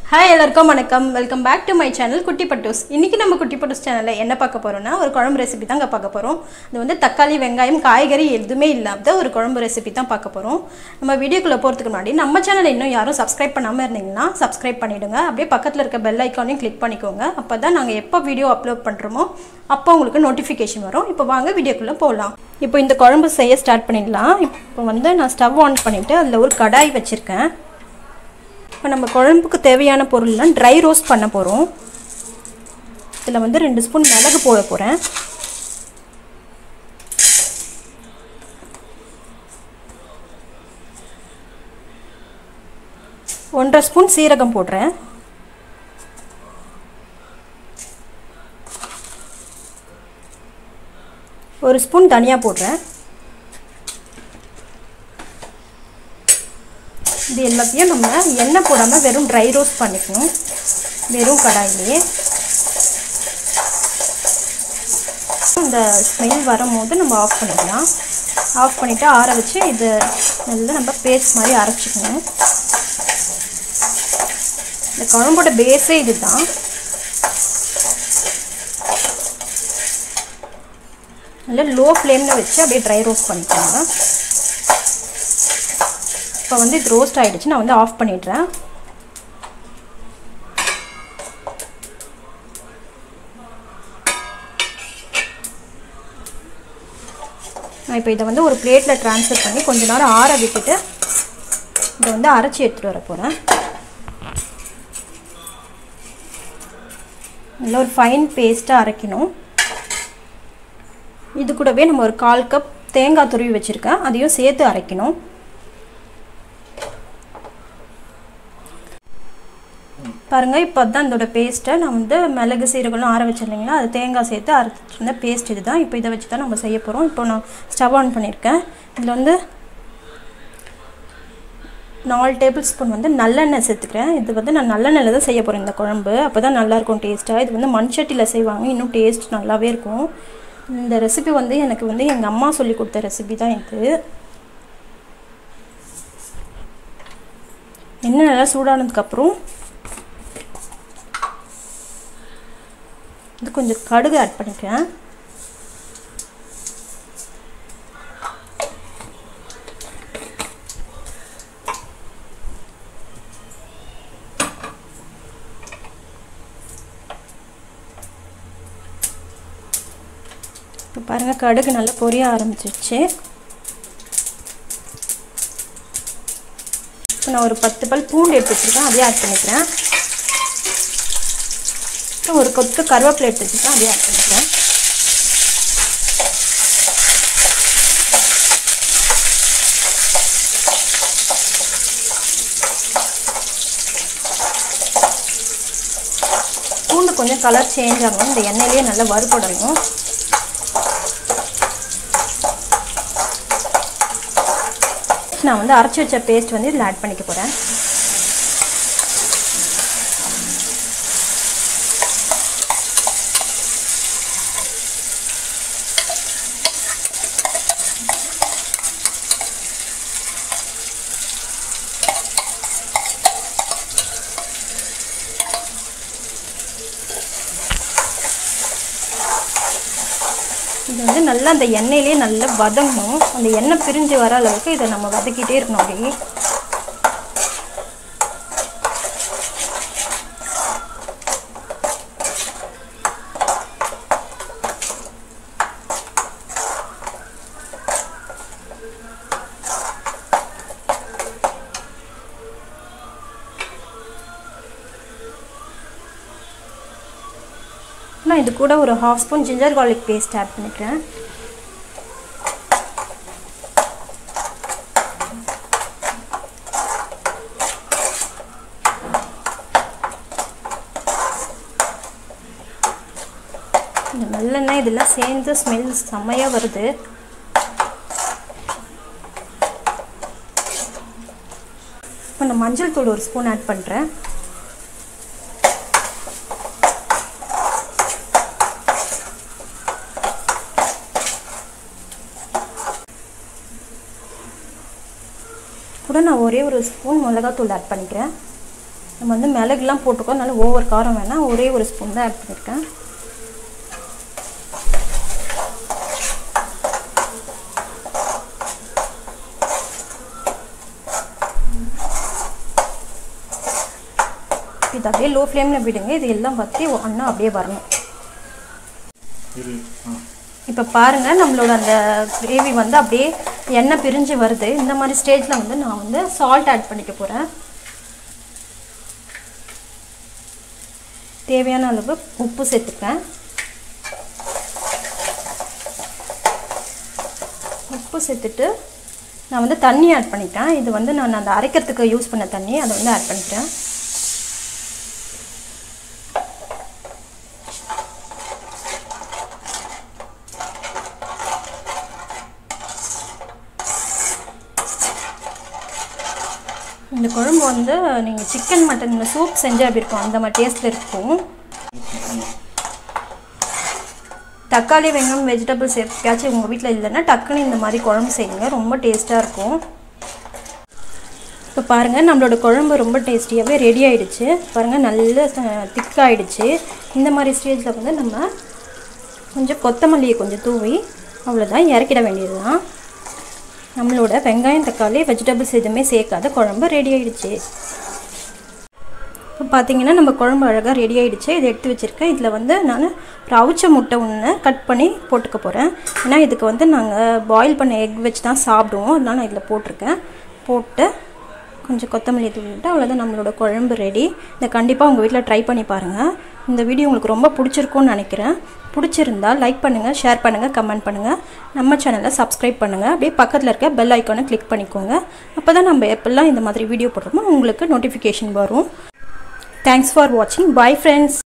hi எல்லாருக்கும் வணக்கம் welcome back to my channel Kutty Pattoos இன்றைக்கி நம்ம குட்டி பட்டூஸ் சேனலில் என்ன பார்க்க போகிறோம்னா ஒரு குழம்பு ரெசிபி தாங்க பார்க்க போகிறோம் இது வந்து தக்காளி வெங்காயம் காய்கறி எதுவுமே இல்லாத ஒரு குழம்பு ரெசிபி தான் பார்க்க போகிறோம் நம்ம வீடியோக்குள்ளே போகிறதுக்கு முன்னாடி நம்ம சேனலை இன்னும் யாரும் சப்ஸ்கிரைப் பண்ணாமல் இருந்தீங்கன்னா சப்ஸ்கிரைப் பண்ணிவிடுங்க அப்படியே பக்கத்தில் இருக்க பெல் ஐக்கானையும் கிளிக் பண்ணிக்கோங்க அப்போ தான் நாங்கள் எப்போ வீடியோ அப்லோட் பண்ணுறோமோ அப்போ உங்களுக்கு நோட்டிஃபிகேஷன் வரும் இப்போ வாங்க வீடியோக்குள்ளே போகலாம் இப்போ இந்த குழம்பு செய்ய ஸ்டார்ட் பண்ணிடலாம் இப்போ வந்து நான் ஸ்டவ் ஆன் பண்ணிவிட்டு அதில் ஒரு கடாய் வச்சுருக்கேன் இப்போ நம்ம குழம்புக்கு தேவையான பொருள்லாம் ட்ரை ரோஸ்ட் பண்ண போகிறோம் இதில் வந்து ரெண்டு ஸ்பூன் மிளகு போட போகிறேன் ஒன்றரை ஸ்பூன் சீரகம் போடுறேன் ஒரு ஸ்பூன் தனியா போடுறேன் இது எல்லாத்தையும் நம்ம எண்ணெய் போடாமல் வெறும் ட்ரை ரோஸ்ட் பண்ணிக்கணும் வெறும் கடாயிலேயே இந்த ஸ்மெல் வரும்போது நம்ம ஆஃப் பண்ணிக்கலாம் ஆஃப் பண்ணிவிட்டு ஆற வச்சு இது நல்லா நம்ம பேஸ்ட் மாதிரி அரைச்சிக்கணும் இந்த குழம்போட பேஸே இது தான் நல்லா லோ ஃப்ளேமில் வச்சு அப்படியே ட்ரை ரோஸ்ட் பண்ணிக்கோங்க இப்போ வந்து இது ரோஸ்ட் ஆகிடுச்சு நான் வந்து ஆஃப் பண்ணிடுறேன் நான் இப்போ இதை வந்து ஒரு பிளேட்டில் ட்ரான்ஸ்ஃபர் பண்ணி கொஞ்ச நேரம் ஆற விட்டுட்டு இதை வந்து அரைச்சி எடுத்துகிட்டு வர போகிறேன் நல்லா ஒரு ஃபைன் பேஸ்ட்டாக அரைக்கணும் இது கூடவே நம்ம ஒரு கால் கப் தேங்காய் துருவி வச்சுருக்கேன் அதையும் சேர்த்து அரைக்கணும் பாருங்கள் இப்போ தான் இதோட பேஸ்ட்டை நான் வந்து மிளகு சீரகம்லாம் ஆற வச்சிருந்தீங்களா அது தேங்காய் சேர்த்து அரைச்சிருந்த பேஸ்ட் இது தான் இப்போ இதை வச்சு தான் நம்ம செய்ய போகிறோம் இப்போ நான் ஸ்டவ் ஆன் பண்ணியிருக்கேன் இதில் வந்து நாலு டேபிள் ஸ்பூன் வந்து நல்லெண்ணெய் சேர்த்துக்கிறேன் இது வந்து நான் நல்லெண்ணெயில் தான் செய்ய போகிறேன் இந்த குழம்பு அப்போ தான் நல்லாயிருக்கும் டேஸ்ட்டாக இது வந்து மண்சட்டியில் செய்வாங்க இன்னும் டேஸ்ட் நல்லாவே இருக்கும் இந்த ரெசிபி வந்து எனக்கு வந்து எங்கள் அம்மா சொல்லி கொடுத்த ரெசிபி தான் இது எண்ணெய் நல்லா சூடானதுக்கப்புறம் இது கொஞ்சம் கடுகு ஆட் பண்ணிக்கிறேன் இப்போ பாருங்கள் கடுகு நல்லா பொரிய ஆரம்பிச்சிருச்சு இப்போ நான் ஒரு பத்து பல் பூண்டு எடுத்து வச்சுருக்கேன் அதையும் ஆட் பண்ணிக்கிறேன் ஒரு கொத்து கருவேப்பிலை எடுத்து வச்சுருக்கேன் அதையும் ஆட் பண்ணிக்கிறேன் பூண்டு கொஞ்சம் கலர் சேஞ்ச் ஆகணும் இந்த எண்ணெயிலேயே நல்லா வறுபடணும் நான் வந்து அரைச்சி வச்ச பேஸ்ட் வந்து இதில் ஆட் பண்ணிக்க போகிறேன் இது வந்து நல்லா அந்த எண்ணெயிலே நல்லா வதங்கணும் அந்த எண்ணெய் பிரிஞ்சு வர அளவுக்கு இதை நம்ம வதக்கிட்டே இருக்கணும் அப்படியே நான் இது கூட ஒரு half spoon ginger garlic paste add பண்ணிக்கிறேன் இந்த நல்லெண்ணெய் இதெல்லாம் சேர்ந்து ஸ்மெல் செம்மையாக வருது இப்போ நான் மஞ்சள் தூள் ஒரு ஸ்பூன் ஆட் பண்ணுறேன் கூட நான் ஒரே ஒரு ஸ்பூன் மிளகாத்தூள் ஆட் பண்ணிக்கிறேன் நம்ம வந்து மிளகுலாம் போட்டுக்கோ அதனால ஓவர் காரம் வேணாம் ஒரே ஒரு ஸ்பூன் தான் ஆட் பண்ணியிருக்கேன் இது அப்படியே லோ ஃப்ளேமில் விடுங்க இது எல்லாம் பற்றி ஒன்றா அப்படியே வரணும் இரு ஆ இப்போ பாருங்கள் நம்மளோட அந்த கிரேவி வந்து அப்படியே எண்ணெய் பிரிஞ்சு வருது இந்த மாதிரி ஸ்டேஜில் வந்து நான் வந்து சால்ட் ஆட் பண்ணிக்க போகிறேன் தேவையான அளவு உப்பு சேர்த்துப்பேன் உப்பு சேர்த்துட்டு நான் வந்து தண்ணி ஆட் பண்ணிட்டேன் இது வந்து நான் அந்த அரைக்கிறதுக்கு யூஸ் பண்ண தண்ணி அதை வந்து ஆட் பண்ணிட்டேன் இந்த குழம்பு வந்து நீங்கள் சிக்கன் மட்டன் சூப் செஞ்சு அப்படி இருக்கும் அந்த மாதிரி டேஸ்ட்டில் இருக்கும் தக்காளி வெங்காயம் வெஜிடபிள்ஸ் எப்பயாச்சும் உங்கள் வீட்டில் இல்லைன்னா டக்குன்னு இந்த மாதிரி குழம்பு செய்யுங்க ரொம்ப டேஸ்ட்டாக இருக்கும் இப்போ பாருங்கள் நம்மளோட குழம்பு ரொம்ப டேஸ்டியாகவே ரெடி ஆயிடுச்சு பாருங்கள் நல்ல திக்காயிடுச்சு இந்த மாதிரி ஸ்டேஜில் வந்து நம்ம கொஞ்சம் கொத்தமல்லியை கொஞ்சம் தூவி அவ்வளோதான் இறக்கிட வேண்டியது தான் நம்மளோட வெங்காயம் தக்காளி வெஜிடபிள்ஸ் எதுவுமே சேர்க்காத குழம்பு ரெடி ஆயிடுச்சு இப்போ பார்த்தீங்கன்னா நம்ம குழம்பு அழகாக ரெடி ஆயிடுச்சு இதை எடுத்து வச்சுருக்கேன் இதில் வந்து நான் ஒரு அவிச்ச முட்டை ஒன்று கட் பண்ணி போட்டுக்க போகிறேன் ஏன்னா இதுக்கு வந்து நாங்கள் பாயில் பண்ண எக் வச்சு தான் சாப்பிடுவோம் அதனால நான் இதில் போட்டிருக்கேன் போட்டு கொஞ்சம் கொத்தமல்லி தூவிட்டு அவ்வளோதான் நம்மளோட குழம்பு ரெடி இதை கண்டிப்பாக உங்கள் வீட்டில் ட்ரை பண்ணி பாருங்கள் இந்த வீடியோ உங்களுக்கு ரொம்ப பிடிச்சிருக்கும்னு நினைக்கிறேன் பிடிச்சிருந்தா லைக் பண்ணுங்கள் ஷேர் பண்ணுங்கள் கமெண்ட் பண்ணுங்கள் நம்ம சேனலை சப்ஸ்கிரைப் பண்ணுங்கள் அப்படியே பக்கத்தில் இருக்க பெல் ஐக்கானை கிளிக் பண்ணிக்கோங்க அப்போ தான் நம்ம எப்போல்லாம் இந்த மாதிரி வீடியோ போடுறோமோ உங்களுக்கு நோட்டிஃபிகேஷன் வரும் தேங்க்ஸ் ஃபார் வாட்சிங் பை ஃப்ரெண்ட்ஸ்